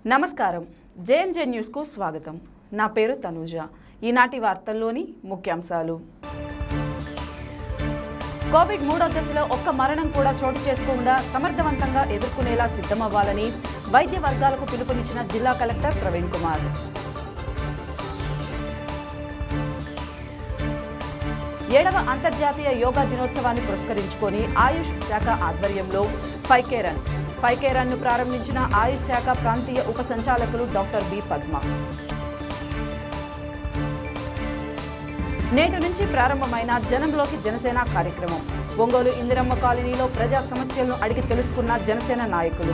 నమస్కారం జేఎంజే న్యూస్కు స్వాగతం నా పేరు తనూజ ఈనాటి వార్తల్లోని ముఖ్యాంశాలు కోవిడ్ మూడో దశలో ఒక్క మరణం కూడా చోటు చేసుకోకుండా సమర్థవంతంగా ఎదుర్కొనేలా సిద్ధమవ్వాలని వైద్య వర్గాలకు పిలుపునిచ్చిన జిల్లా కలెక్టర్ ప్రవీణ్ కుమార్ ఏడవ అంతర్జాతీయ యోగా దినోత్సవాన్ని పురస్కరించుకొని ఆయుష్ శాఖ ఆధ్వర్యంలో ఫైకేరన్ ఫైకేరన్ ను ప్రారంభించిన ఆయుష్ శాఖ ప్రాంతీయ ఉప సంచాలకులు డాక్టర్ బి పద్మ నేటి నుంచి ప్రారంభమైన జనంలోకి జనసేన కార్యక్రమం ఒంగోలు ఇందిరమ్మ కాలనీలో ప్రజా సమస్యలను అడిగి తెలుసుకున్న జనసేన నాయకులు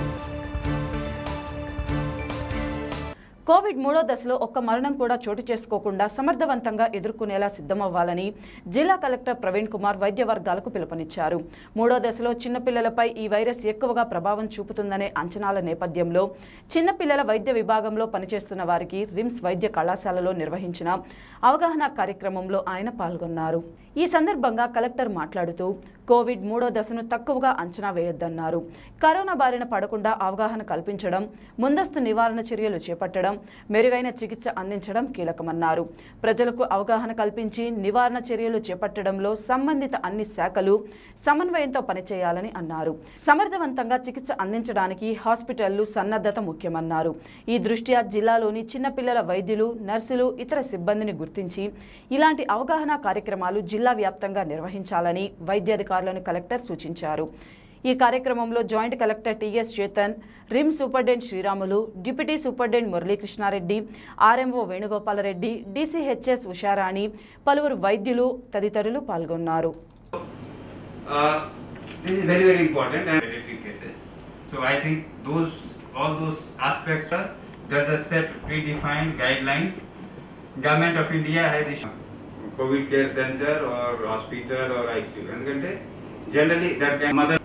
కోవిడ్ మూడో దశలో ఒక్క మరణం కూడా చోటు చేసుకోకుండా సమర్థవంతంగా ఎదుర్కొనేలా సిద్ధమవ్వాలని జిల్లా కలెక్టర్ ప్రవీణ్ కుమార్ వైద్య వర్గాలకు పిలుపునిచ్చారు మూడో దశలో చిన్నపిల్లలపై ఈ వైరస్ ఎక్కువగా ప్రభావం చూపుతుందనే అంచనాల నేపథ్యంలో చిన్నపిల్లల వైద్య విభాగంలో పనిచేస్తున్న వారికి రిమ్స్ వైద్య కళాశాలలో నిర్వహించిన అవగాహన కార్యక్రమంలో ఆయన పాల్గొన్నారు ఈ సందర్భంగా కలెక్టర్ మాట్లాడుతూ కోవిడ్ మూడో దశను తక్కువగా అంచనా వేయొద్దన్నారు కరోనా బారిన పడకుండా అవగాహన కల్పించడం ముందస్తు నివారణ చర్యలు చేపట్టడం మెరుగైన చికిత్స అందించడం కీలకమన్నారు ప్రజలకు అవగాహన కల్పించి నివారణ చర్యలు చేపట్టడంలో సంబంధిత అన్ని శాఖలు సమన్వయంతో పనిచేయాలని అన్నారు సమర్థవంతంగా చికిత్స అందించడానికి హాస్పిటళ్లు సన్నద్ధత ముఖ్యమన్నారు ఈ దృష్ట్యా జిల్లాలోని చిన్నపిల్లల వైద్యులు నర్సులు ఇతర సిబ్బందిని గుర్తించి ఇలాంటి అవగాహన కార్యక్రమాలు జిల్లా వ్యాప్తంగా నిర్వహించాలని వైద్యాధికారులను కలెక్టర్ సూచించారు ఈ కార్యక్రమంలో joint collector TS Chetan rim superintendent Sriramulu deputy superintendent Murali Krishna Reddy RMO Venugopal Reddy DCHS Usharani పలువురు వైద్యులు తదితరులు పాల్గొన్నారు Uh, this is very very important and hereditary cases. So I think those all those aspects are there's a set predefined guidelines. Government of India has issued COVID care center or hospital or ICU. ఎందుకంటే generally that can mother.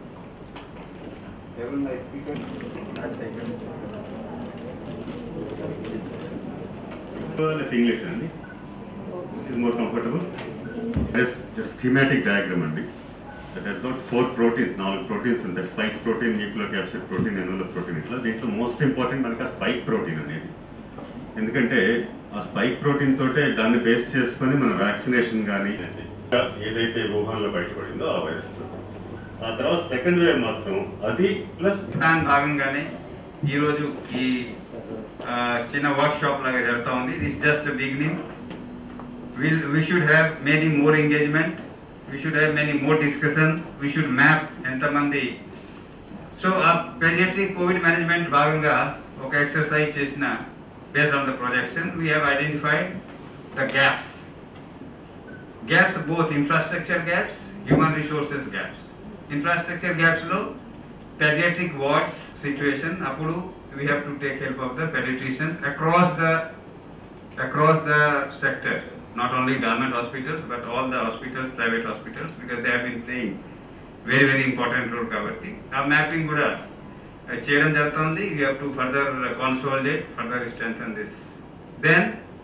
It's English అండి This is more comfortable. Just just schematic diagram అండి that has not four proteins నాలుగు proteins ఉంటాయి spike protein nucleocapsid protein envelope protein ఇట్లా దీంట్లో most important మనకి ఆ spike protein అనేది ఎందుకంటే ఆ స్పైక్ ప్రోటీన్ తోటే దాన్ని బేస్ చేసుకొని మన వ్యాక్సినేషన్ కానీ ఏదైతే వుహాన్లో బయటపడిందో ఆ వైరస్ ఆ తర్వాత సెకండ్ వేవ్ మాత్రం అది ప్లస్ దాని భాగంగానే ఈరోజు ఈ ఆ, చిన్న వర్క్ షాప్ లాగా జరుగుతూ ఉంది it's just beginning will we should have many more engagement we should have many more discussion we should map ఎంతమంది so uh pediatric COVID management భాగంగా ఒక ఎక్సర్సైజ్ చేసిన based on the projection we have identified the gaps gaps both infrastructure gaps human resources gaps infrastructure gaps లో pediatric wards situation అప్పుడు we have to take help of the pediatricians across the across the sector not only government hospitals but all the hospitals private hospitals because they have been playing very very important role కాబట్టి ఆ mapping కూడా uh, చేయడం జరుగుతుంది we have to further uh, consolidate further strengthen this then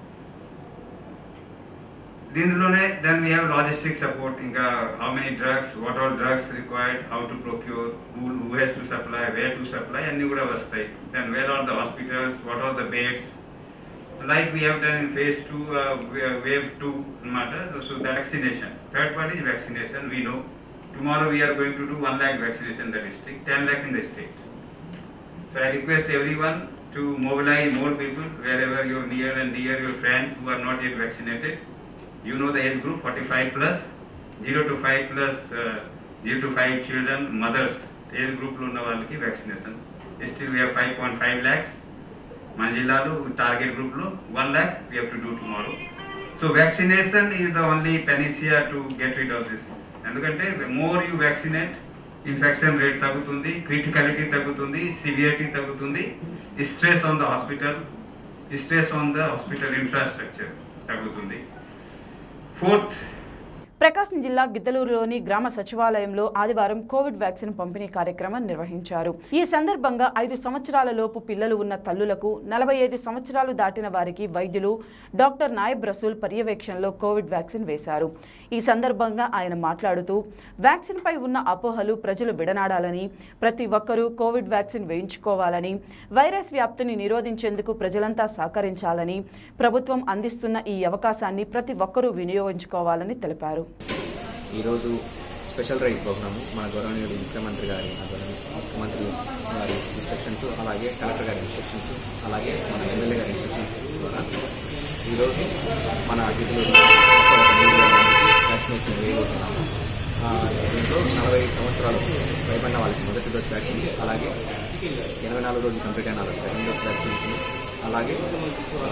దీనిలోనే then we have logistic support ఇంకా how many drugs what all drugs required how to procure who who has to supply where to supply అన్ని కూడా వస్తాయి then where are the hospitals what are the beds like we have done in phase two wave two అనమాట so the vaccination third part is vaccination we know tomorrow we're going to do one lakh vaccination the district ten lakh in the state So I request everyone to mobilize more people wherever you're near and dear, your friends who are not yet vaccinated. You know the age group 45 plus, 0 to 5 plus, uh, 0 to 5 children, mothers, age group లో ఉన్న వాళ్ళకి vaccination still we have five point five lakhs మన జిల్లాలో target group లో one lakh we have to do tomorrow so vaccination is the only panacea to get rid of this ఎందుకంటే more you vaccinate infection rate తగ్గుతుంది criticality తగ్గుతుంది severity తగ్గుతుంది stress on the hospital stress on the hospital infrastructure తగ్గుతుంది fourth Prakasam జిల్లా గిద్దలూరులోని గ్రామ సచివాలయంలో ఆదివారం కోవిడ్ వ్యాక్సిన్ పంపిణీ కార్యక్రమం నిర్వహించారు ఈ సందర్భంగా ఐదు సంవత్సరాల లోపు పిల్లలు ఉన్న తల్లులకు నలభై ఐదు సంవత్సరాలు దాటిన వారికి వైద్యులు డాక్టర్ నాయబ్ రసూల్ పర్యవేక్షణలో కోవిడ్ వ్యాక్సిన్ వేశారు ఈ సందర్భంగా ఆయన మాట్లాడుతూ వ్యాక్సిన్ పై ఉన్న అపోహలు ప్రజలు విడనాడాలని ప్రతి ఒక్కరూ కోవిడ్ వ్యాక్సిన్ వేయించుకోవాలని వైరస్ వ్యాప్తిని నిరోధించేందుకు ప్రజలంతా సహకరించాలని ప్రభుత్వం అందిస్తున్న ఈ అవకాశాన్ని ప్రతి ఒక్కరూ వినియోగించుకోవాలని తెలిపారు ఈరోజు స్పెషల్ రైడ్ ప్రోగ్రాము మన గౌరవనీయుడు ముఖ్యమంత్రి గారి ఆధ్వర్యంలో ముఖ్యమంత్రి గారి ఇన్స్ట్రక్షన్స్ అలాగే కలెక్టర్ గారి ఇన్స్ట్రక్షన్స్ అలాగే మన ఎమ్మెల్యే గారి ఇన్స్ట్రక్షన్స్ ద్వారా ఈరోజు మన అతిథులు వ్యాక్సినేషన్ వేయబోతున్నాము ఆ, దీంట్లో నలభై ఐదు సంవత్సరాలు పైబడిన వాళ్ళకి మొదటి డోస్ వ్యాక్సిన్ అలాగే ఎనభై నాలుగు రోజులు కంప్లీట్ అయిన వాళ్ళకి సెకండ్ డోస్ వ్యాక్సినేషన్ అలాగే ఆ,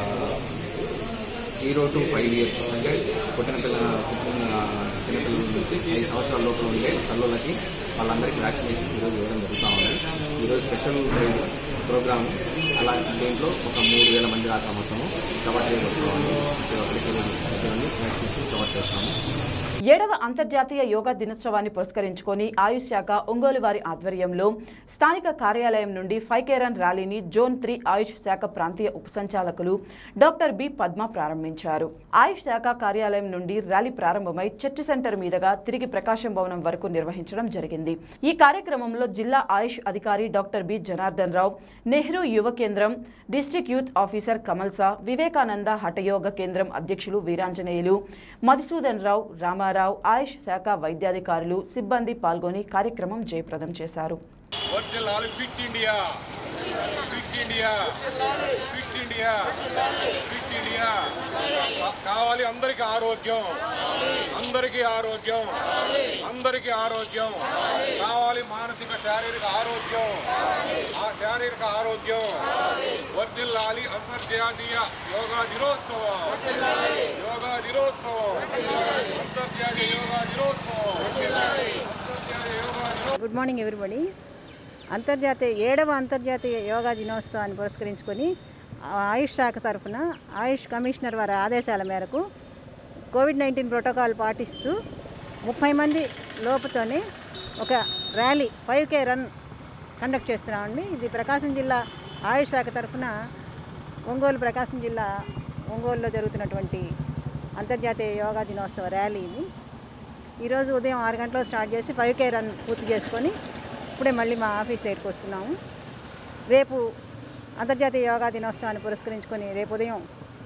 జీరో టు ఫైవ్ ఇయర్స్ అంటే పుట్టిన పిల్ల పుట్టిన చిన్నపిల్లల నుంచి ఐదు సంవత్సరాల లోపల ఉండే తల్లులకి వాళ్ళందరికీ వ్యాక్సినేషన్ ఈరోజు ఇవ్వడం జరుగుతూ ఉంది ఈరోజు స్పెషల్ డ్రైవ్ ప్రోగ్రామ్ అలా దీంట్లో ఒక మూడు వేల మంది దాకా మొత్తము కవర్ చేయబడుతున్నాము ప్రతి ఒక్కరికి ప్రతి ఒక్కరికి వ్యాక్సినేషన్ కవర్ చేస్తాము ఏడవ అంతర్జాతీయ యోగా దినోత్సవాన్ని పురస్కరించుకొని ఆయుష్ శాఖ ఒంగోలు వారి ఆధ్వర్యంలో స్థానిక కార్యాలయం నుండి ఫైవ్ కే రన్ ర్యాలీని జోన్ త్రీ ఆయుష్ శాఖ ప్రాంతీయ ఉపసంచాలకులు డాక్టర్ బి పద్మ ప్రారంభించారు ఆయుష్ శాఖ కార్యాలయం నుండి ర్యాలీ ప్రారంభమై చర్చ్ సెంటర్ మీదుగా తిరిగి ప్రకాశం భవనం వరకు నిర్వహించడం జరిగింది ఈ కార్యక్రమంలో జిల్లా ఆయుష్ అధికారి డాక్టర్ బి జనార్దన్ రావు నెహ్రూ యువ కేంద్రం district youth officer Kamalsa Vivekananda Hathayoga కేంద్రం అధ్యక్షులు వీరాంజనేయులు మధుసూదన్ రావు రామారావు ఆయుష్ శాఖ వైద్యాధికారులు సిబ్బంది పాల్గొని కార్యక్రమం జయప్రదం చేశారు వర్ధిల్లాలి fit India fit India fit India fit India కా- కావాలి అందరికీ ఆరోగ్యం అందరికీ ఆరోగ్యం అందరికీ ఆరోగ్యం కావాలి మానసిక శారీరక ఆరోగ్యం ఆ శారీరక ఆరోగ్యం వర్ధిల్లాలి అంతర్జాతీయ యోగా దినోత్సవం యోగా దినోత్సవం అంతర్జాతీయ యోగా దినోత్సవం అంతర్జాతీయ యోగా దినోత్సవం గుడ్ మార్నింగ్ ఎవ్రీబడి అంతర్జాతీయ ఏడవ అంతర్జాతీయ యోగా దినోత్సవాన్ని పురస్కరించుకొని ఆ, ఆయుష్ శాఖ తరఫున ఆయుష్ కమిషనర్ వారి ఆదేశాల మేరకు కోవిడ్ నైన్టీన్ ప్రోటోకాల్ పాటిస్తూ ముప్పై మంది లోపుతోనే ఒక rally five K run conduct చేస్తున్నామండి ఇది ప్రకాశం జిల్లా ఆయుష్ శాఖ తరఫున ఒంగోలు ప్రకాశం జిల్లా ఒంగోలులో జరుగుతున్నటువంటి అంతర్జాతీయ యోగా దినోత్సవ ర్యాలీ ఇది ఈరోజు ఉదయం ఆరు గంటలకు స్టార్ట్ చేసి ఫైవ్ కే రన్ పూర్తి చేసుకొని ఇప్పుడే మళ్ళీ మా ఆఫీస్ దగ్గరికి వస్తున్నాము రేపు అంతర్జాతీయ యోగా దినోత్సవాన్ని పురస్కరించుకొని రేపు ఉదయం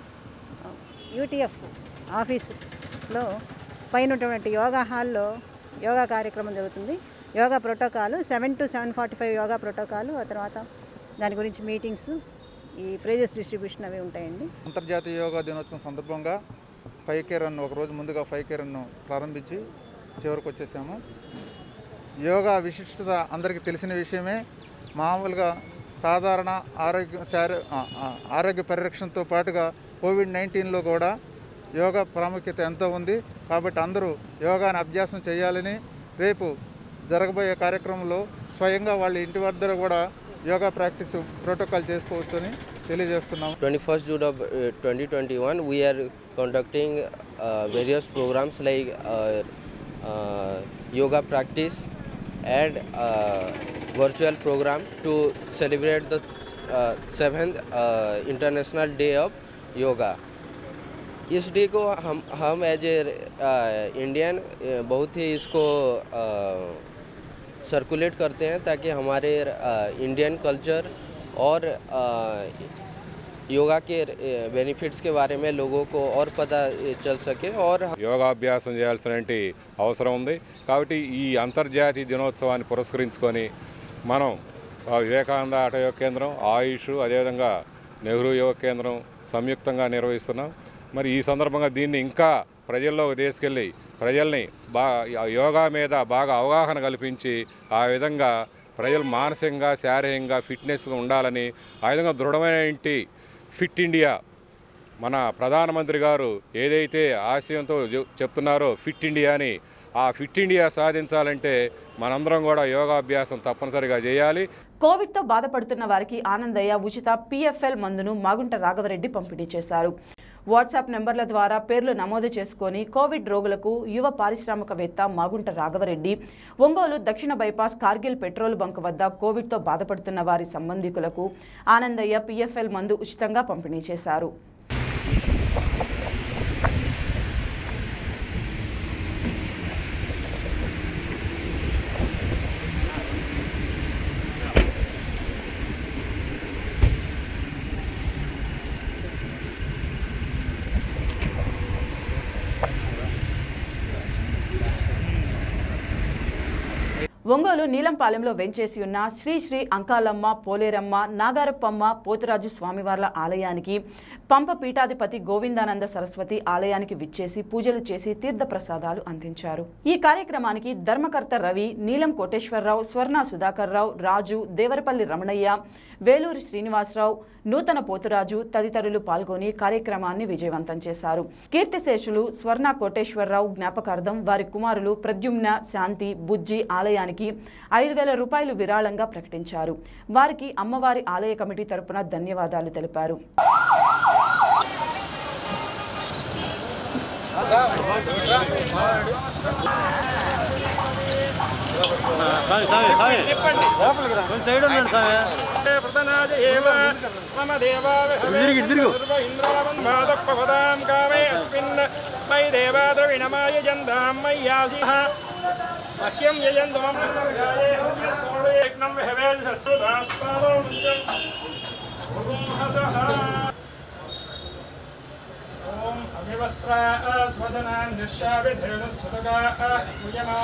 యూటీఎఫ్ ఆఫీస్లో పైన ఉన్నటువంటి యోగా హాల్లో యోగా కార్యక్రమం జరుగుతుంది yoga protocol seven to seven forty five yoga protocol ఆ తర్వాత దాని గురించి మీటింగ్స్ ఈ ప్రైజెస్ డిస్ట్రిబ్యూషన్ అవి ఉంటాయండి అంతర్జాతీయ యోగా దినోత్సవం సందర్భంగా ఫైవ్ కే రన్ ఒక రోజు ముందుగా ఫైవ్ కే రన్ను ప్రారంభించి చివరికి వచ్చేసాము యోగా విశిష్టత అందరికీ తెలిసిన విషయమే మామూలుగా సాధారణ ఆరోగ్య శారీ ఆ, ఆ, ఆరోగ్య పరిరక్షణతో పాటుగా కోవిడ్ నైన్టీన్లో కూడా యోగా ప్రాముఖ్యత ఎంతో ఉంది కాబట్టి అందరూ యోగాని అభ్యాసం చేయాలని రేపు జరగబోయే కార్యక్రమంలో స్వయంగా వాళ్ళ ఇంటి వద్ద కూడా యోగా ప్రాక్టీస్ ప్రోటోకాల్ చేసుకోవచ్చని తెలియజేస్తున్నాము 21st June of uh, 2021 we are conducting uh, various programs like uh, uh, yoga practice and uh, virtual program to celebrate the uh, seventh uh, international day of yoga इस day को हम हम as a Indian बहुत ही इसको circulate करते हैं ताकि हमारे इंडियन कल्चर और अ, योगा के बेनिफिट्स के बारे में लोगों को और पता चल सके और యోగాభ్యాసం చేయాల్సినటువంటి అవసరం ఉంది కాబట్టి ఈ అంతర్జాతీయ దినోత్సవాన్ని పురస్కరించుకొని మనం ఆ, వివేకానంద ఆట యోగ కేంద్రం ఆయుష్ అదేవిధంగా నెహ్రూ యోగ కేంద్రం సంయుక్తంగా నిర్వహిస్తున్నాం మరి ఈ సందర్భంగా దీన్ని ఇంకా ప్రజల్లోకి తీసుకెళ్ళి ప్రజల్ని బా యోగా మీద బాగా అవగాహన కల్పించి ఆ విధంగా ప్రజలు మానసికంగా శారీరకంగా ఫిట్నెస్గా ఉండాలని ఆ విధంగా దృఢమైన ఇంటి ఫిట్ ఇండియా మన ప్రధానమంత్రి గారు ఏదైతే ఆశయంతో చె- చెప్తున్నారో ఫిట్ ఇండియా అని ఆ ఫిట్ ఇండియా సాధించాలంటే మనందరం కూడా యోగాభ్యాసం తప్పనిసరిగా చేయాలి కోవిడ్తో బాధపడుతున్న వారికి ఆనందయ్య ఉచిత పిఎఫ్ఎల్ మందును మాగుంట రాఘవరెడ్డి పంపిణీ చేశారు వాట్సాప్ నెంబర్ల ద్వారా పేర్లు నమోదు చేసుకొని కోవిడ్ రోగులకు యువ పారిశ్రామికవేత్త మాగుంట రాఘవరెడ్డి ఒంగోలు దక్షిణ బైపాస్ కార్గిల్ పెట్రోల్ బంక్ వద్ద కోవిడ్తో బాధపడుతున్న వారి సంబంధికులకు ఆనందయ్య పిఎఫ్ఎల్ మందు ఉచితంగా పంపిణీ చేశారు ఒంగోలు నీలంపాలెంలో వెంచేసి ఉన్న శ్రీ శ్రీ అంకాలమ్మ పోలేరమ్మ నాగారప్పమ్మ పోతురాజు స్వామివార్ల ఆలయానికి పంప పీఠాధిపతి గోవిందానంద సరస్వతి ఆలయానికి విచ్చేసి పూజలు చేసి తీర్థ ప్రసాదాలు అందించారు ఈ కార్యక్రమానికి ధర్మకర్త రవి నీలం కోటేశ్వరరావు స్వర్ణ సుధాకర్ రావు రాజు దేవరపల్లి రమణయ్య వేలూరి శ్రీనివాసరావు నూతన పోతురాజు తదితరులు పాల్గొని కార్యక్రమాన్ని విజయవంతం చేశారు కీర్తిశేషులు స్వర్ణ కోటేశ్వరరావు జ్ఞాపకార్థం వారి కుమారులు ప్రద్యుమ్న శాంతి బుజ్జి ఆలయానికి ఐదు వేల రూపాయలు విరాళంగా ప్రకటించారు వారికి అమ్మవారి ఆలయ కమిటీ తరపున ధన్యవాదాలు తెలిపారు ఇంద్రావన్మాదపదాం కామే అస్మిన్ మై దేవాద్రవిణమాయ జందాం మయ్యాసిహ మహ్యం యజంతు మమ యజ్ఞం హవేధస్సుదాస్మాదో ముంచం హసః ఓం అవివస్త్రా శ్వసనాన్ నిశ్చావిధేన సుతగా పూజమా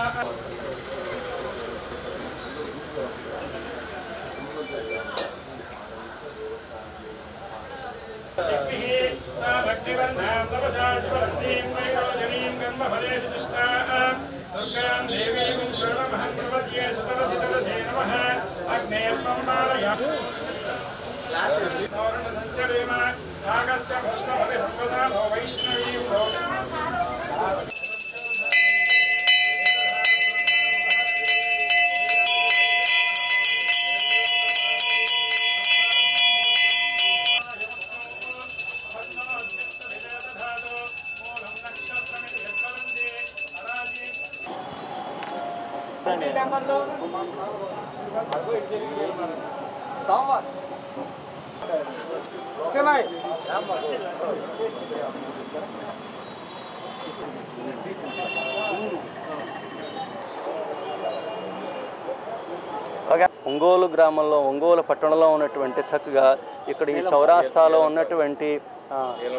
ఒంగోలు గ్రామంలో ఒంగోలు పట్టణంలో ఉన్నటువంటి చక్కగా ఇక్కడ ఈ చౌరాస్తాలో ఉన్నటువంటి ఆ,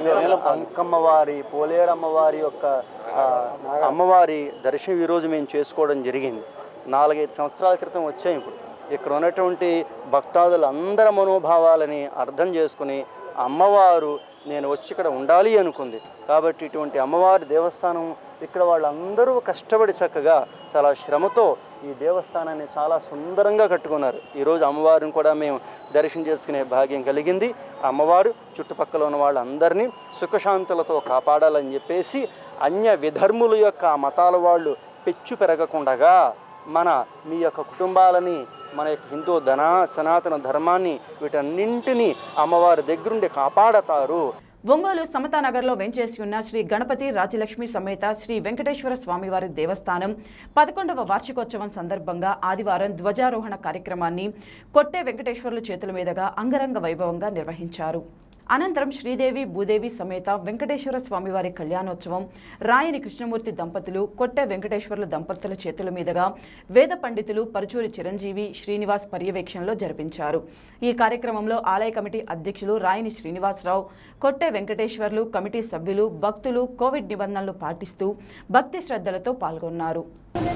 అంకమ్మవారి పోలేరమ్మవారి యొక్క ఆ, అమ్మవారి దర్శనం ఈరోజు మేము చేసుకోవడం జరిగింది నాలుగైదు సంవత్సరాల క్రితం వచ్చాం ఇప్పుడు ఇక్కడ ఉన్నటువంటి భక్తాదులు అందరి మనోభావాలని అర్థం చేసుకుని అమ్మవారు నేను వచ్చి ఇక్కడ ఉండాలి అనుకుంది కాబట్టి ఇటువంటి అమ్మవారి దేవస్థానం ఇక్కడ వాళ్ళందరూ కష్టపడి చక్కగా చాలా శ్రమతో ఈ దేవస్థానాన్ని చాలా సుందరంగా కట్టుకున్నారు ఈరోజు అమ్మవారిని కూడా మేము దర్శనం చేసుకునే భాగ్యం కలిగింది అమ్మవారు చుట్టుపక్కల ఉన్న వాళ్ళందరినీ సుఖశాంతులతో కాపాడాలని చెప్పేసి అన్య విధర్ముల యొక్క ఆ మతాల వాళ్ళు పెచ్చు పెరగకుండగా మన మీ యొక్క కుటుంబాలని మన యొక్క హిందూ ధన సనాతన ధర్మాన్ని వీటన్నింటినీ అమ్మవారి దగ్గరుండి కాపాడతారు ఒంగోలు సమతానగర్లో వెంచేసి ఉన్న శ్రీ గణపతి రాజలక్ష్మి సమేత శ్రీ వెంకటేశ్వర స్వామివారి దేవస్థానం పదకొండవ వార్షికోత్సవం సందర్భంగా ఆదివారం ధ్వజారోహణ కార్యక్రమాన్ని కొట్టే వెంకటేశ్వర్ల చేతుల మీదుగా అంగరంగ వైభవంగా నిర్వహించారు అనంతరం శ్రీదేవి భూదేవి సమేత వెంకటేశ్వర స్వామివారి కళ్యాణోత్సవం రాయని కృష్ణమూర్తి దంపతులు కొట్టె వెంకటేశ్వర్ల దంపతుల చేతుల మీదుగా వేద పండితులు పరుచూరి చిరంజీవి శ్రీనివాస్ పర్యవేక్షణలో జరిపించారు ఈ కార్యక్రమంలో ఆలయ కమిటీ అధ్యక్షులు రాయని శ్రీనివాసరావు కొట్టె వెంకటేశ్వర్లు కమిటీ సభ్యులు భక్తులు కోవిడ్ నిబంధనలు పాటిస్తూ భక్తి శ్రద్ధలతో పాల్గొన్నారు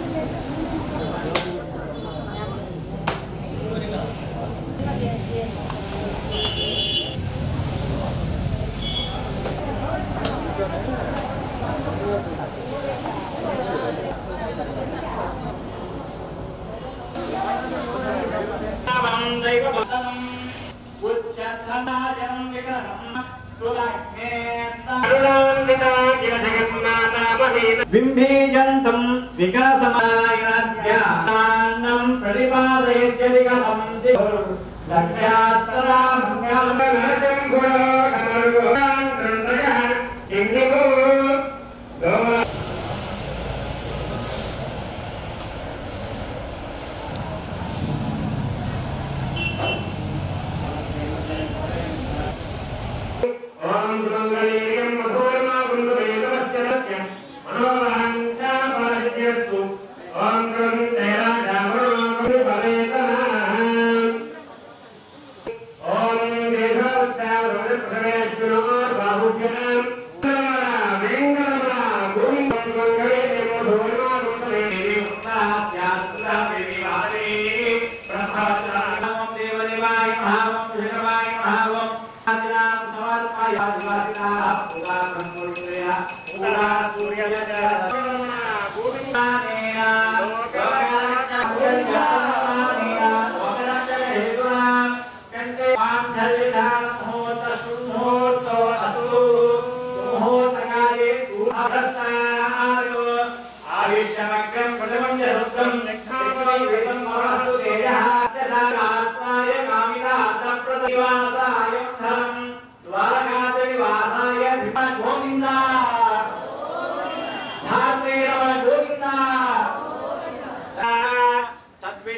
బింబీజంతం వికాసమాయనం ప్రతిపాదయత్య విగతం దక్షాస్తరా మంగళం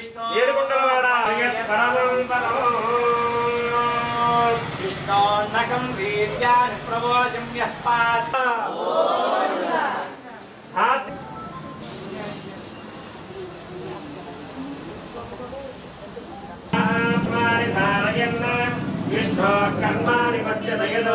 ఏడుకొండలవాడ కృష్ణోన్నకం వీర్యాన్ని ప్రబోధం యః పాత విష్ణో కర్మాణి పశ్యదయదో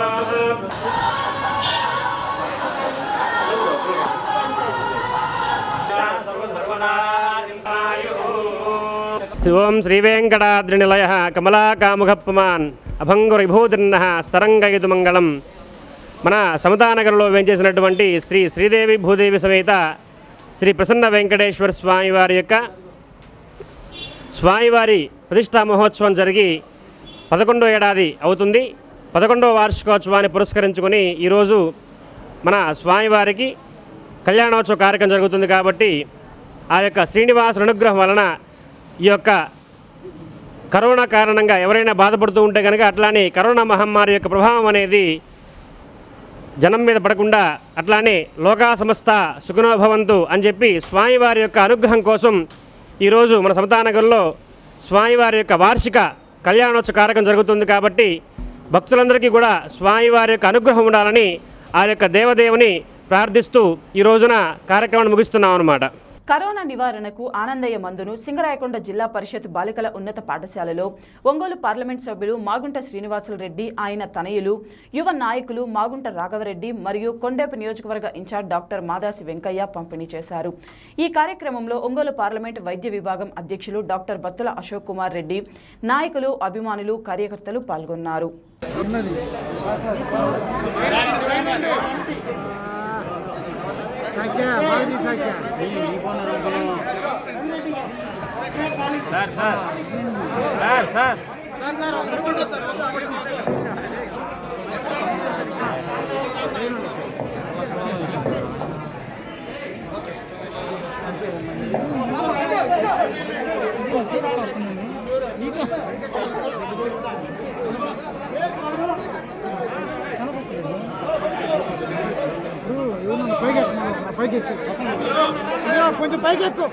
ఓం శ్రీవేంకటాద్రినిలయ కమలాకాముఖప్పమాన్ అభంగురిభూతిర్న స్తరంగయుతు మంగళం మన సమతానగర్లో వేంచేసినటువంటి శ్రీ శ్రీదేవి భూదేవి సమేత శ్రీ ప్రసన్న వెంకటేశ్వర స్వామి వారి యొక్క స్వామివారి ప్రతిష్టా మహోత్సవం జరిగి పదకొండో ఏడాది అవుతుంది పదకొండవ వార్షికోత్సవాన్ని పురస్కరించుకొని ఈరోజు మన స్వామివారికి కళ్యాణోత్సవ కార్యక్రమం జరుగుతుంది కాబట్టి ఆ యొక్క శ్రీనివాస అనుగ్రహం వలన ఈ యొక్క కరోనా కారణంగా ఎవరైనా బాధపడుతూ ఉంటే కనుక అట్లానే కరోనా మహమ్మారి యొక్క ప్రభావం అనేది జనం మీద పడకుండా అట్లానే లోకా సమస్త సుఖనోభవంతు అని చెప్పి స్వామివారి యొక్క అనుగ్రహం కోసం ఈరోజు మన సమతానగర్లో స్వామివారి యొక్క వార్షిక కళ్యాణోత్సవ కార్యక్రమం జరుగుతుంది కాబట్టి భక్తులందరికీ కూడా స్వామివారి యొక్క అనుగ్రహం ఉండాలని ఆ యొక్క దేవదేవుని ప్రార్థిస్తూ ఈ రోజున కార్యక్రమాన్ని ముగిస్తున్నాం అన్నమాట కరోనా నివారణకు ఆనందయ్య మందును సింగరాయకొండ జిల్లా పరిషత్ బాలికల ఉన్నత పాఠశాలలో ఒంగోలు పార్లమెంట్ సభ్యులు మాగుంట శ్రీనివాసులు రెడ్డి ఆయన తనయులు యువ నాయకులు మాగుంట రాఘవరెడ్డి మరియు కొండేపు నియోజకవర్గ ఇన్ఛార్జ్ డాక్టర్ మాదాసి వెంకయ్య పంపిణీ చేశారు ఈ కార్యక్రమంలో ఒంగోలు పార్లమెంట్ వైద్య విభాగం అధ్యక్షులు డాక్టర్ బత్తుల అశోక్ కుమార్ రెడ్డి నాయకులు అభిమానులు కార్యకర్తలు పాల్గొన్నారు కొంచెం పైకి ఎక్కువ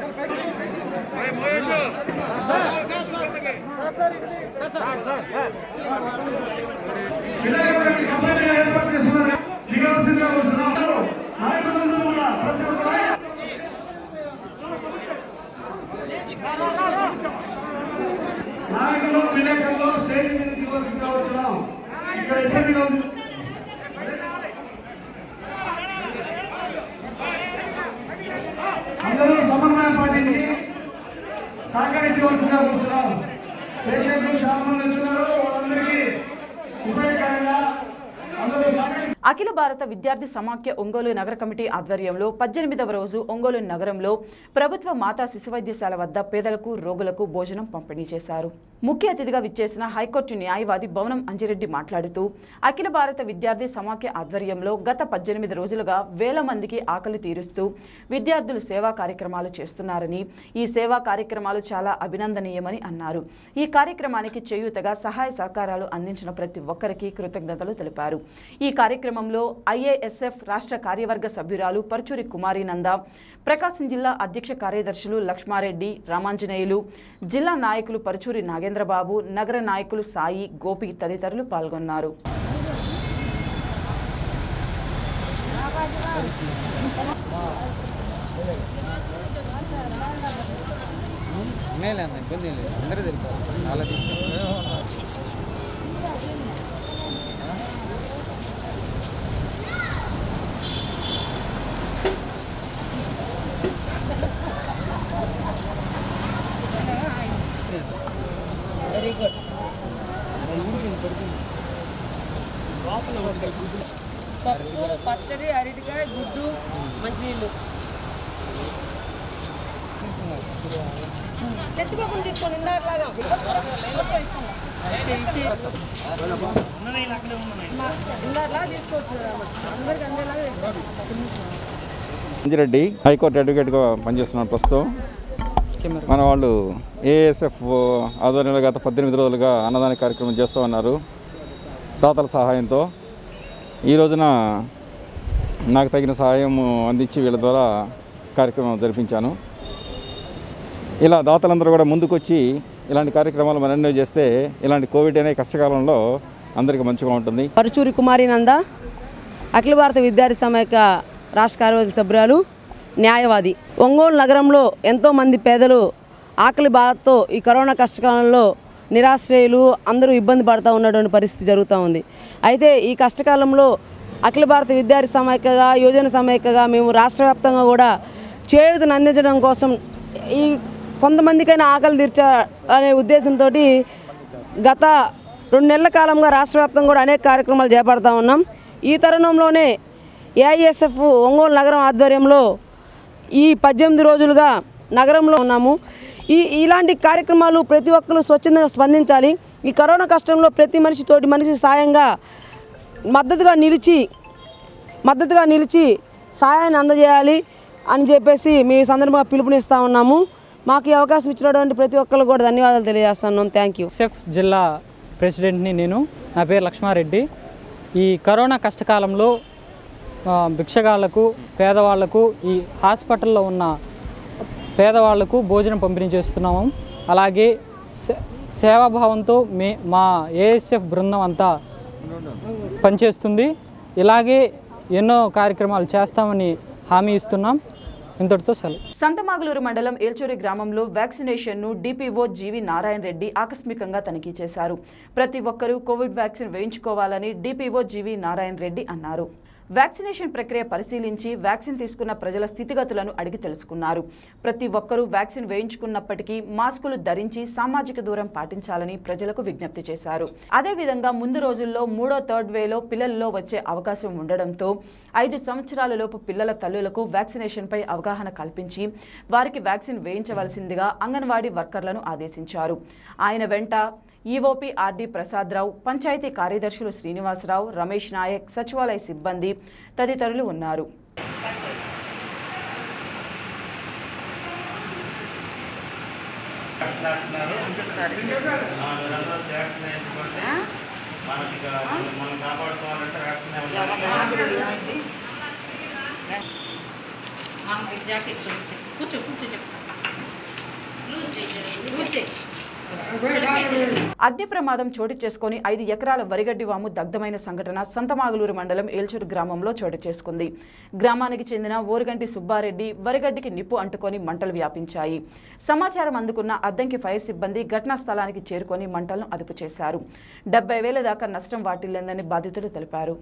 నాయకులు విలేకరులు స్టేజ్ మీద దిగవలసిందిగా వచ్చున్నాం ఇక్కడ ఇబ్బందిగా ఉంది అందరూ సమన్వయం పాటించి సహకరించవలసిందిగా కూర్చున్నాం పేషెంట్లు చాలా మంది వచ్చినారు వాళ్ళందరికీ ఉపయోగకరంగా అందరూ సహకరి అఖిల భారత విద్యార్థి సమాఖ్య ఒంగోలు నగర కమిటీ ఆధ్వర్యంలో పద్దెనిమిదవ రోజు ఒంగోలు నగరంలో ప్రభుత్వ మాతా శిశు వైద్యశాల వద్ద పేదలకు రోగులకు భోజనం పంపిణీ చేశారు ముఖ్య అతిథిగా విచ్చేసిన హైకోర్టు న్యాయవాది భవనం అంజిరెడ్డి మాట్లాడుతూ అఖిల భారత విద్యార్థి సమాఖ్య ఆధ్వర్యంలో గత పద్దెనిమిది రోజులుగా వేల మందికి ఆకలి తీరుస్తూ విద్యార్థులు సేవా కార్యక్రమాలు చేస్తున్నారని ఈ సేవా కార్యక్రమాలు చాలా అభినందనీయమని అన్నారు ఈ కార్యక్రమానికి చేయూతగా సహాయ సహకారాలు అందించిన ప్రతి ఒక్కరికి కృతజ్ఞతలు తెలిపారు ఈ కార్యక్రమంలో ఐఏఎస్ఎఫ్ రాష్ట్ర కార్యవర్గ సభ్యురాలు పరుచూరి కుమారి నంద ప్రకాశం జిల్లా అధ్యక్ష కార్యదర్శులు లక్ష్మారెడ్డి రామాంజనేయులు జిల్లా నాయకులు పరుచూరి నాగేంద్రబాబు నగర నాయకులు సాయి గోపి తదితరులు పాల్గొన్నారు ఉన్నాయిలే అన్న ఇబ్బంది ఏం లేదు అందరూ తెలుసు చాలా వెరీ గుడ్ పప్పు పచ్చడి అరటికాయ గుడ్డు మంచినీళ్ళు ఎత్తుకోకుండా తీసుకోండి ఇందాకలాగా ఇందాకలా తీసుకోవచ్చు కదా అందరికి అందేలాగా వేస్తాం అంజిరెడ్డి హైకోర్టు అడ్వకేట్గా పనిచేస్తున్నాను ప్రస్తుతం మన వాళ్ళు ఏఎస్ఎఫ్ ఆధ్వర్యంలో గత పద్దెనిమిది రోజులుగా అన్నదాన కార్యక్రమం చేస్తూ ఉన్నారు దాతల సహాయంతో ఈ రోజున నాకు తగిన సహాయం అందించి వీళ్ళ ద్వారా కార్యక్రమం జరిపించాను ఇలా దాతలందరూ కూడా ముందుకొచ్చి ఇలాంటి కార్యక్రమాలు మరెన్నో చేస్తే ఇలాంటి కోవిడ్ అనే కష్టకాలంలో అందరికీ మంచిగా ఉంటుంది పరుచూరి కుమారి నంద అఖిల భారత విద్యార్థి సమైక్య రాష్ట్ర కార్యవర్గ సభ్యురాలు న్యాయవాది ఒంగోలు నగరంలో ఎంతోమంది పేదలు ఆకలి బాధతో ఈ కరోనా కష్టకాలంలో నిరాశ్రయులు అందరూ ఇబ్బంది పడుతూ ఉన్నటువంటి పరిస్థితి జరుగుతూ ఉంది అయితే ఈ కష్టకాలంలో అఖిల భారత విద్యార్థి సమైక్యగా యోజన సమైక్యగా మేము రాష్ట్ర వ్యాప్తంగా కూడా చేయూతను అందించడం కోసం ఈ కొంతమందికైనా ఆకలి తీర్చా అనే ఉద్దేశంతో గత రెండు నెలల కాలంగా రాష్ట్ర వ్యాప్తంగా కూడా అనేక కార్యక్రమాలు చేపడతా ఉన్నాం ఈ తరుణంలోనే ఏఐఎస్ఎఫ్ ఒంగోలు నగరం ఆధ్వర్యంలో ఈ పద్దెనిమిది రోజులుగా నగరంలో ఉన్నాము ఈ ఇలాంటి కార్యక్రమాలు ప్రతి ఒక్కరు స్వచ్ఛందంగా స్పందించాలి ఈ కరోనా కష్టంలో ప్రతి మనిషి తోటి మనిషి సాయంగా మద్దతుగా నిలిచి మద్దతుగా నిలిచి సాయాన్ని అందజేయాలి అని చెప్పేసి మీ ఈ సందర్భంగా పిలుపునిస్తూ ఉన్నాము మాకు ఈ అవకాశం ఇచ్చినటువంటి ప్రతి ఒక్కరు కూడా ధన్యవాదాలు తెలియజేస్తున్నాం థ్యాంక్ యూ సెఫ్ జిల్లా ప్రెసిడెంట్ని నేను నా పేరు లక్ష్మారెడ్డి ఈ కరోనా కష్టకాలంలో ఆ, భిక్షగాళ్లకు పేదవాళ్లకు ఈ హాస్పిటల్లో ఉన్న పేదవాళ్లకు భోజనం పంపిణీ చేస్తున్నాము అలాగే సే- సేవాభావంతో మే మా ఏఎస్ఎఫ్ బృందం అంతా పనిచేస్తుంది ఇలాగే ఎన్నో కార్యక్రమాలు చేస్తామని హామీ ఇస్తున్నాం ఇంతటితో సెలవు సంతమాగులూరు మండలం ఏల్చూరి గ్రామంలో వ్యాక్సినేషన్ను డిపిఓ జీవి నారాయణ రెడ్డి ఆకస్మికంగా తనిఖీ చేశారు ప్రతి ఒక్కరూ కోవిడ్ వ్యాక్సిన్ వేయించుకోవాలని డిపిఓ జీవి నారాయణ రెడ్డి అన్నారు వ్యాక్సినేషన్ ప్రక్రియ పరిశీలించి వ్యాక్సిన్ తీసుకున్న ప్రజల స్థితిగతులను అడిగి తెలుసుకున్నారు ప్రతి ఒక్కరూ వ్యాక్సిన్ వేయించుకున్నప్పటికీ మాస్కులు ధరించి సామాజిక దూరం పాటించాలని ప్రజలకు విజ్ఞప్తి చేశారు అదేవిధంగా ముందు రోజుల్లో మూడో థర్డ్ వేలో పిల్లల్లో వచ్చే అవకాశం ఉండడంతో ఐదు సంవత్సరాల లోపు పిల్లల తల్లులకు వ్యాక్సినేషన్పై అవగాహన కల్పించి వారికి వ్యాక్సిన్ వేయించవలసిందిగా అంగన్వాడీ వర్కర్లను ఆదేశించారు ఆయన వెంట ఈఓపీ ఆర్డి ప్రసాదరావు పంచాయతీ కార్యదర్శులు శ్రీనివాసరావు రమేష్ నాయక్ సచివాలయ సిబ్బంది తదితరులు ఉన్నారు కూర్చో కూర్చో అగ్ని ప్రమాదం చోటు చేసుకుని ఐదు ఎకరాల వరిగడ్డి వాము దగ్ధమైన సంఘటన సంతమాగులూరు మండలం ఏల్చూరు గ్రామంలో చోటు చేసుకుంది గ్రామానికి చెందిన ఓరుగంటి సుబ్బారెడ్డి వరిగడ్డికి నిప్పు అంటుకొని మంటలు వ్యాపించాయి సమాచారం అందుకున్న అద్దంకి ఫైర్ సిబ్బంది ఘటనా స్థలానికి చేరుకొని మంటలను అదుపు చేశారు డెబ్బై వేల దాకా నష్టం వాటిల్లిందని బాధితులు తెలిపారు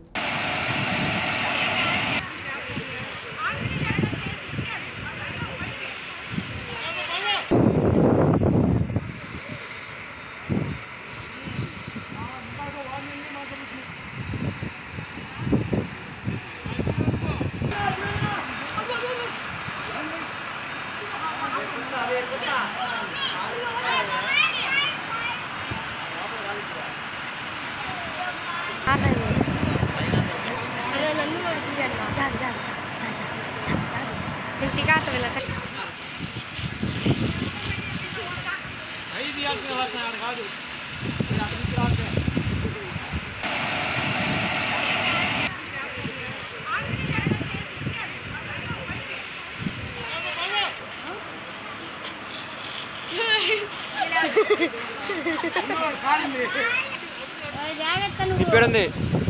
ఇప్పుడుంది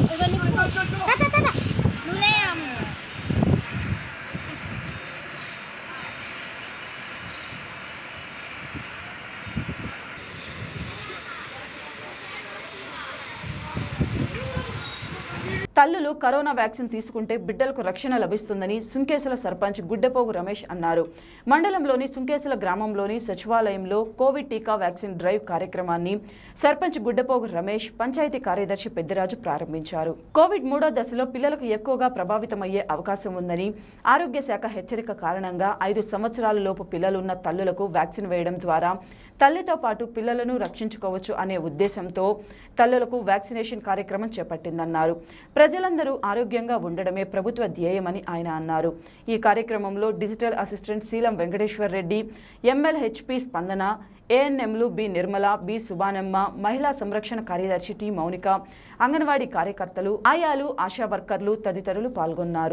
తల్లులు కరోనా వ్యాక్సిన్ తీసుకుంటే బిడ్డలకు రక్షణ లభిస్తుందని సుంకేసుల సర్పంచ్ గుడ్డెపోగు రమేష్ అన్నారు మండలంలోని సుంకేసుల గ్రామంలోని సచివాలయంలో కోవిడ్ టీకా వ్యాక్సిన్ డ్రైవ్ కార్యక్రమాన్ని సర్పంచ్ గుడ్డెపోగు రమేష్ పంచాయతీ కార్యదర్శి పెద్దిరాజు ప్రారంభించారు కోవిడ్ మూడో దశలో పిల్లలకు ఎక్కువగా ప్రభావితమయ్యే అవకాశం ఉందని ఆరోగ్య శాఖ హెచ్చరిక కారణంగా ఐదు సంవత్సరాల లోపు పిల్లలున్న తల్లులకు వ్యాక్సిన్ వేయడం ద్వారా తల్లితో పాటు పిల్లలను రక్షించుకోవచ్చు అనే ఉద్దేశంతో తల్లులకు వ్యాక్సినేషన్ కార్యక్రమం చేపట్టిందన్నారు ప్రజలందరూ ఆరోగ్యంగా ఉండడమే ప్రభుత్వ ధ్యేయమని ఆయన అన్నారు ఈ కార్యక్రమంలో digital assistant Seelam Venkateshwar Reddy MLHP Spandana ఏఎన్ఎంలు బి నిర్మల బి సుబానమ్మ మహిళా సంరక్షణ కార్యదర్శి టి మౌనిక అంగన్వాడీ కార్యకర్తలు ఆయాలు ఆశా వర్కర్లు తదితరులు పాల్గొన్నారు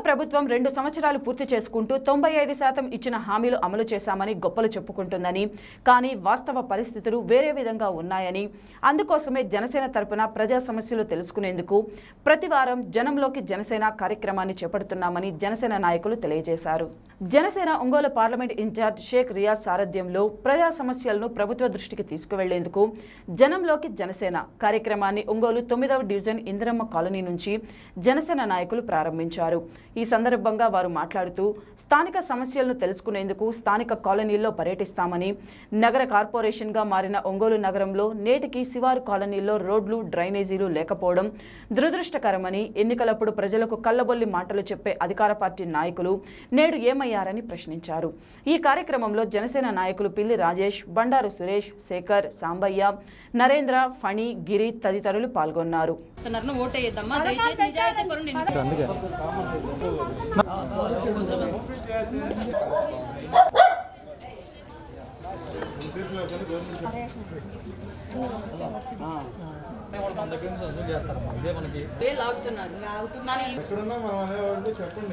ప్రభుత్వం రెండు సంవత్సరాలు పూర్తి చేసుకుంటూ తొంభై ఐదు శాతం ఇచ్చిన హామీలు అమలు చేశామని గొప్పలు చెప్పుకుంటుందని కానీ వాస్తవ పరిస్థితులు వేరే విధంగా ఉన్నాయని అందుకోసమే జనసేన తరపున ప్రజా సమస్యలు తెలుసుకునేందుకు ప్రతి వారం జనంలోకి జనసేన కార్యక్రమాన్ని చేపడుతున్నామని జనసేన నాయకులు తెలియజేశారు జనసేన ఒంగోలు పార్లమెంట్ ఇన్ఛార్జ్ షేక్ రియాజ్ సారథ్యంలో ప్రజా సమస్యలను ప్రభుత్వ దృష్టికి తీసుకువెళ్లేందుకు జనంలోకి జనసేన కార్యక్రమాన్ని ఒంగోలు తొమ్మిదవ డివిజన్ ఇందిరమ్మ కాలనీ నుంచి జనసేన నాయకులు ప్రారంభించారు ఈ సందర్భంగా వారు మాట్లాడుతూ స్థానిక సమస్యలను తెలుసుకునేందుకు స్థానిక కాలనీల్లో పర్యటిస్తామని నగర కార్పొరేషన్గా మారిన ఒంగోలు నగరంలో నేటికి శివారు కాలనీల్లో రోడ్లు డ్రైనేజీలు లేకపోవడం దురదృష్టకరమని ఎన్నికలప్పుడు ప్రజలకు కళ్ళబొల్లి మాటలు చెప్పే అధికార పార్టీ నాయకులు నేడు ఏమయ్యారని ప్రశ్నించారు ఈ కార్యక్రమంలో జనసేన నాయకులు పిల్లి రాజేష్ బండారు సురేష్ శేఖర్ సాంబయ్య నరేంద్ర ఫణి గిరి తదితరులు పాల్గొన్నారు ఓటేయద్దమ్మా దయచేసి నిజాయితీ పరుని వేలు లాగుతున్నారు లాగుతున్నారు ఎక్కడున్నా మనం అనేవాళ్ళు చెప్పండి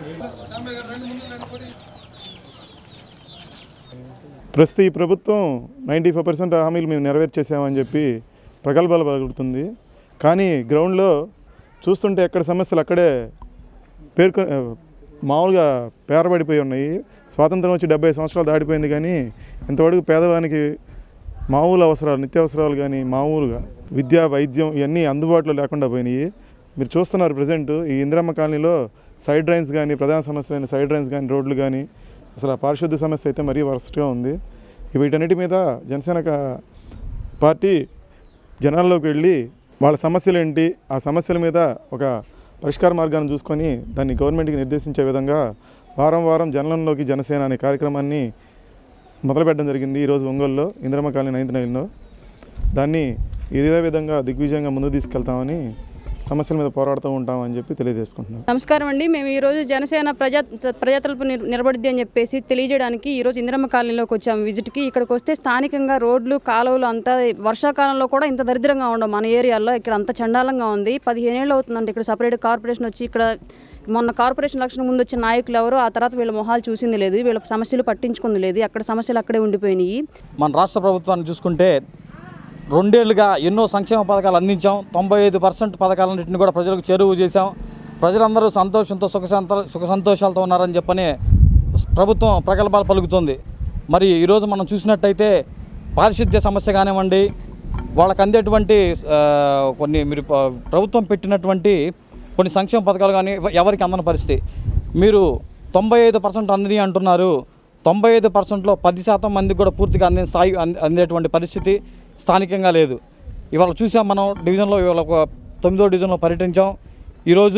ప్రస్తుత ఈ ప్రభుత్వం నైంటీ ఫైవ్ పర్సెంట్ హామీలు మేము నెరవేర్చేసామని చెప్పి ప్రగల్భాలు పలుకుతుంది కానీ గ్రౌండ్లో చూస్తుంటే ఎక్కడ సమస్యలు అక్కడే పేర్కొ మామూలుగా పేరబడిపోయి ఉన్నాయి స్వాతంత్రం వచ్చి డెబ్బై సంవత్సరాలు దాటిపోయింది కానీ ఇంతవరకు పేదవానికి మామూలు అవసరాలు నిత్యావసరాలు కానీ మామూలుగా విద్య వైద్యం ఇవన్నీ అందుబాటులో లేకుండా పోయినాయి మీరు చూస్తున్నారు ప్రజెంట్ ఈ ఇందిరమ్మ కాలనీలో సైడ్ డ్రైన్స్ కానీ ప్రధాన సమస్యలైన సైడ్ డ్రైన్స్ కానీ రోడ్లు కానీ అసలు ఆ పారిశుద్ధ్య సమస్య అయితే మరీ వరస్ట్గా ఉంది వీటన్నిటి మీద జనసేన కా- పార్టీ జనాల్లోకి వెళ్ళి వాళ్ళ సమస్యలు ఏంటి ఆ సమస్యల మీద ఒక పరిష్కార మార్గాన్ని చూసుకొని దాన్ని గవర్నమెంట్కి నిర్దేశించే విధంగా వారం వారం జనంలోకి జనసేన అనే కార్యక్రమాన్ని మొదలుపెట్టడం జరిగింది ఈరోజు ఒంగోలులో ఇందిరమ్మ కాలనీ నైన్త్ నైన్లో దాన్ని ఇదే విధంగా దిగ్విజయంగా ముందుకు తీసుకెళ్తామని సమస్యల మీద పోరాడుతూ ఉంటామని చెప్పి తెలియజేసుకుంటున్నాం నమస్కారం అండి మేము ఈరోజు జనసేన ప్రజా ప్రజాతలుపు నిర్- నిలబడిద్ది అని చెప్పేసి తెలియజేయడానికి ఈరోజు ఇందిరమ్మ కాలనీలోకి వచ్చాము విజిట్కి ఇక్కడికి వస్తే స్థానికంగా రోడ్లు కాలువలు అంతా వర్షాకాలంలో కూడా ఇంత దరిద్రంగా ఉండవు మన ఏరియాలో ఇక్కడ అంత చండాలంగా ఉంది పదిహేను ఏళ్ళు అవుతుందండి ఇక్కడ సపరేట్ కార్పొరేషన్ వచ్చి ఇక్కడ మొన్న కార్పొరేషన్ ఎలక్షన్ ముందు వచ్చిన నాయకులు ఎవరు ఆ తర్వాత వీళ్ళ మొహాలు చూసింది లేదు వీళ్ళ సమస్యలు పట్టించుకుంది లేదు అక్కడ సమస్యలు అక్కడే ఉండిపోయినాయి మన రాష్ట్ర ప్రభుత్వాన్ని చూసుకుంటే రెండేళ్లుగా ఎన్నో సంక్షేమ పథకాలు అందించాం తొంభై ఐదు పర్సెంట్ పథకాలన్నింటిని కూడా ప్రజలకు చేరువ చేశాం ప్రజలందరూ సంతోషంతో సుఖ సంత సుఖ సంతోషాలతో ఉన్నారని చెప్పని ప్రభుత్వం ప్రగల్భాలు పలుకుతుంది మరి ఈరోజు మనం చూసినట్టయితే పారిశుద్ధ్య సమస్య కానివ్వండి వాళ్ళకి అందేటువంటి ఆ, కొన్ని మీరు ప- ప్రభుత్వం పెట్టినటువంటి కొన్ని సంక్షేమ పథకాలు కానీ ఎవరికి అందని పరిస్థితి మీరు తొంభై ఐదు పర్సెంట్ అందిని అంటున్నారు తొంభై ఐదు పర్సెంట్లో పది శాతం మందికి కూడా పూర్తిగా అందే స్థాయి అంద- అందేటువంటి పరిస్థితి స్థానికంగా లేదు ఇవాళ చూసాం మనం డివిజన్లో ఇవాళ ఒక తొమ్మిదో డివిజన్లో పర్యటించాం ఈరోజు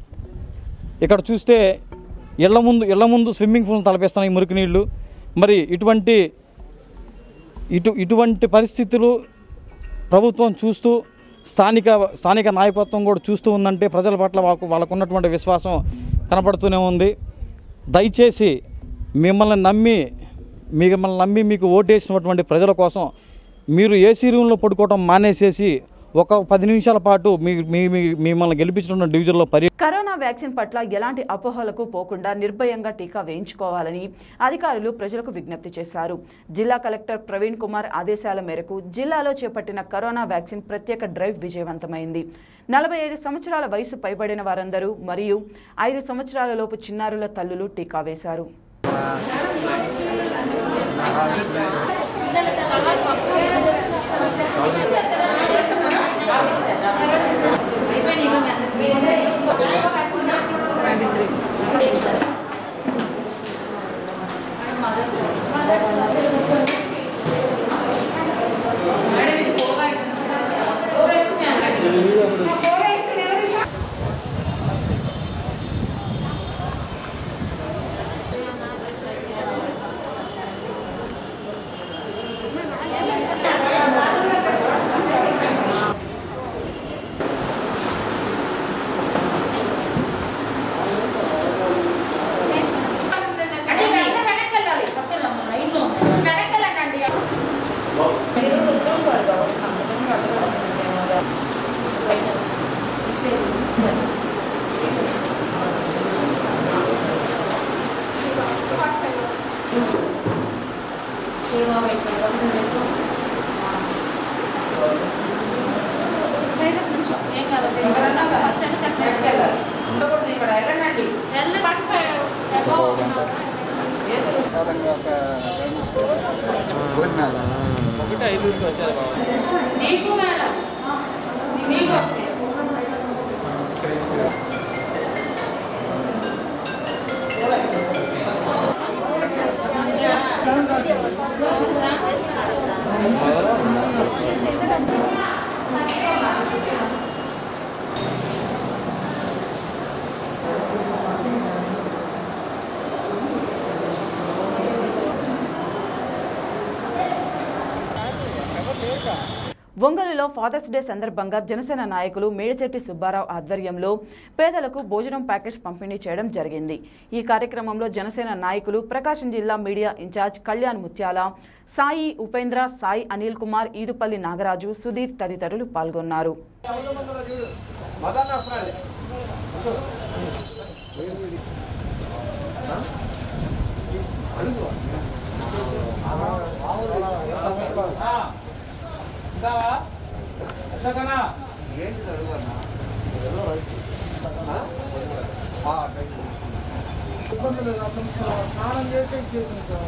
ఇక్కడ చూస్తే ఇళ్ల ముందు ఇళ్ల ముందు స్విమ్మింగ్ పూల్ తలపిస్తున్నాయి మురికి నీళ్లు మరి ఇటువంటి ఇటు ఇటువంటి పరిస్థితులు ప్రభుత్వం చూస్తూ స్థానిక స్థానిక నాయకత్వం కూడా చూస్తూ ఉందంటే ప్రజల పట్ల వాళ్ళకు వాళ్ళకు ఉన్నటువంటి విశ్వాసం కనపడుతూనే ఉంది దయచేసి మిమ్మల్ని నమ్మి మిమ్మల్ని నమ్మి మీకు ఓటేసినటువంటి ప్రజల కోసం మీరు ఏసీ రూమ్లో పడుకోవడం మానేసేసి ఒక పది నిమిషాల పాటు మీ మీ మీ- మిమ్మల్ని గెలిపించిన డివిజన్లో పర్య కరోనా వ్యాక్సిన్ పట్ల ఎలాంటి అపోహలకు పోకుండా నిర్భయంగా టీకా వేయించుకోవాలని అధికారులు ప్రజలకు విజ్ఞప్తి చేశారు జిల్లా కలెక్టర్ ప్రవీణ్ కుమార్ ఆదేశాల మేరకు జిల్లాలో చేపట్టిన కరోనా వ్యాక్సిన్ ప్రత్యేక డ్రైవ్ విజయవంతమైంది నలభై ఐదు సంవత్సరాల వయసు పైబడిన వారందరూ మరియు ఐదు సంవత్సరాల లోపు చిన్నారుల తల్లులు టీకా వేశారు వెనక్కి వెళ్ళాలి. వెనక్కి వెళ్ళండి. ఒకటి ఐదుగురికి వచ్చారు బాబు ఒంగోలులో ఫాదర్స్ డే సందర్భంగా జనసేన నాయకులు మేడిచెట్టి సుబ్బారావు ఆధ్వర్యంలో పేదలకు భోజనం ప్యాకెట్స్ పంపిణీ చేయడం జరిగింది ఈ కార్యక్రమంలో జనసేన నాయకులు ప్రకాశం జిల్లా మీడియా ఇన్ఛార్జ్ కళ్యాణ్ ముత్యాల సాయి ఉపేంద్ర సాయి అనిల్ కుమార్ ఈదుపల్లి నాగరాజు సుధీర్ తదితరులు పాల్గొన్నారు ఇబ్బంది లేదు అతను స్నానం చేసి ఇచ్చేసింది సార్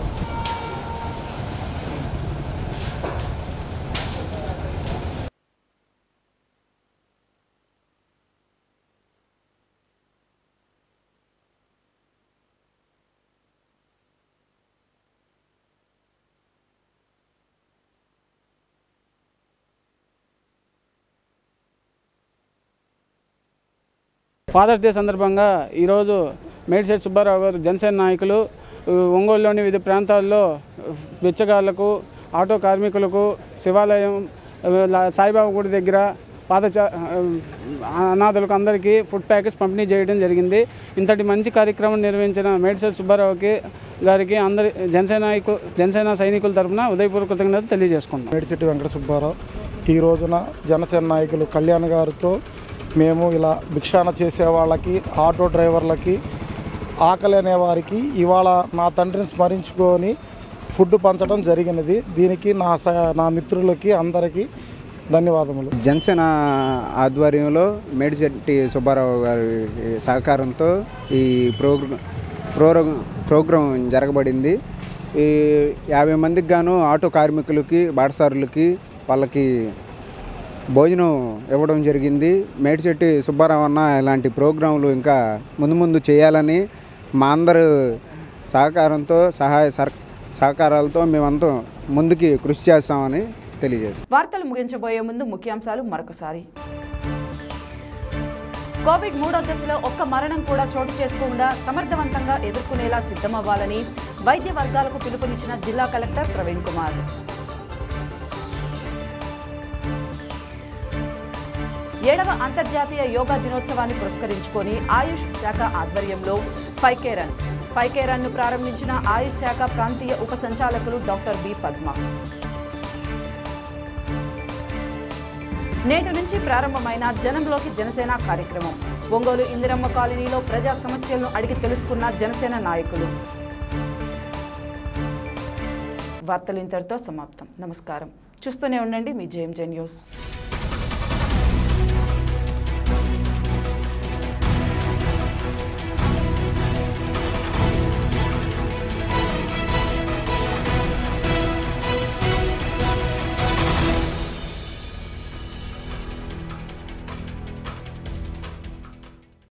ఫాదర్స్ డే సందర్భంగా ఈరోజు మేడిశెట్టి సుబ్బారావు గారు జనసేన నాయకులు ఉ, ఒంగోలులోని వివిధ ప్రాంతాల్లో బిచ్చగాళ్లకు ఆటో కార్మికులకు శివాలయం ఉ, లా- సాయిబాబా గుడి దగ్గర పాదచ అనాథులకు అందరికీ ఫుడ్ ప్యాకెట్స్ పంపిణీ చేయడం జరిగింది ఇంతటి మంచి కార్యక్రమం నిర్వహించిన మేడిశెట్టి సుబ్బారావుకి గారికి అందరి జనసేన నాయకు జనసేన సైనికుల తరఫున ఉదయపూర్వక కృతజ్ఞతలు తెలియజేసుకుంటున్నాం మేడిశెట్టి వెంకట సుబ్బారావు ఈ రోజున జనసేన నాయకులు కళ్యాణ్ గారితో మేము ఇలా భిక్షాన చేసే వాళ్ళకి ఆటో డ్రైవర్లకి ఆకలి అనే వారికి ఇవాళ నా తండ్రిని స్మరించుకొని ఫుడ్ పంచడం జరిగినది దీనికి నా స నా మిత్రులకి అందరికీ ధన్యవాదములు జనసేన ఆధ్వర్యంలో మేడిశెట్టి సుబ్బారావు గారి సహకారంతో ఈ ప్రోగ్రా ప్రోగ్రాం ప్రోగ్రాం జరగబడింది ఈ యాభై మందికి గాను ఆటో కార్మికులకి బాటసారులకి వాళ్ళకి భోజనం ఇవ్వడం జరిగింది మేడిశెట్టి సుబ్బారావు అన్న ఇలాంటి ప్రోగ్రాంలు ఇంకా ముందు ముందు చేయాలని మా అందరు సహకారంతో సహాయ సర్ సహకారాలతో మేమంతా ముందుకి కృషి చేస్తామని తెలియజేస్తాం వార్తలు ముగించబోయే ముందు ముఖ్యాంశాలు మరొకసారి కోవిడ్ మూడో దశలో ఒక్క మరణం కూడా చోటు చేసుకోకుండా సమర్థవంతంగా ఎదుర్కొనేలా సిద్ధమవ్వాలని వైద్య వర్గాలకు పిలుపునిచ్చిన జిల్లా కలెక్టర్ ప్రవీణ్ కుమార్ ఏడవ అంతర్జాతీయ యోగా దినోత్సవాన్ని పురస్కరించుకొని ఆయుష్ శాఖ ఆధ్వర్యంలో ఫైకే రన్ ఫైకే రన్ ను ప్రారంభించిన ఆయుష్ శాఖ ప్రాంతీయ ఉప సంచాలకులు డాక్టర్ బి పద్మ నేటి నుంచి ప్రారంభమైన జనంలోకి జనసేన కార్యక్రమం ఒంగోలు ఇందిరమ్మ కాలనీలో ప్రజా సమస్యలను అడిగి తెలుసుకున్న జనసేన నాయకులు వార్తలు ఇంతటితో సమాప్తం నమస్కారం చూస్తూనే ఉండండి మీ జేఎంజే న్యూస్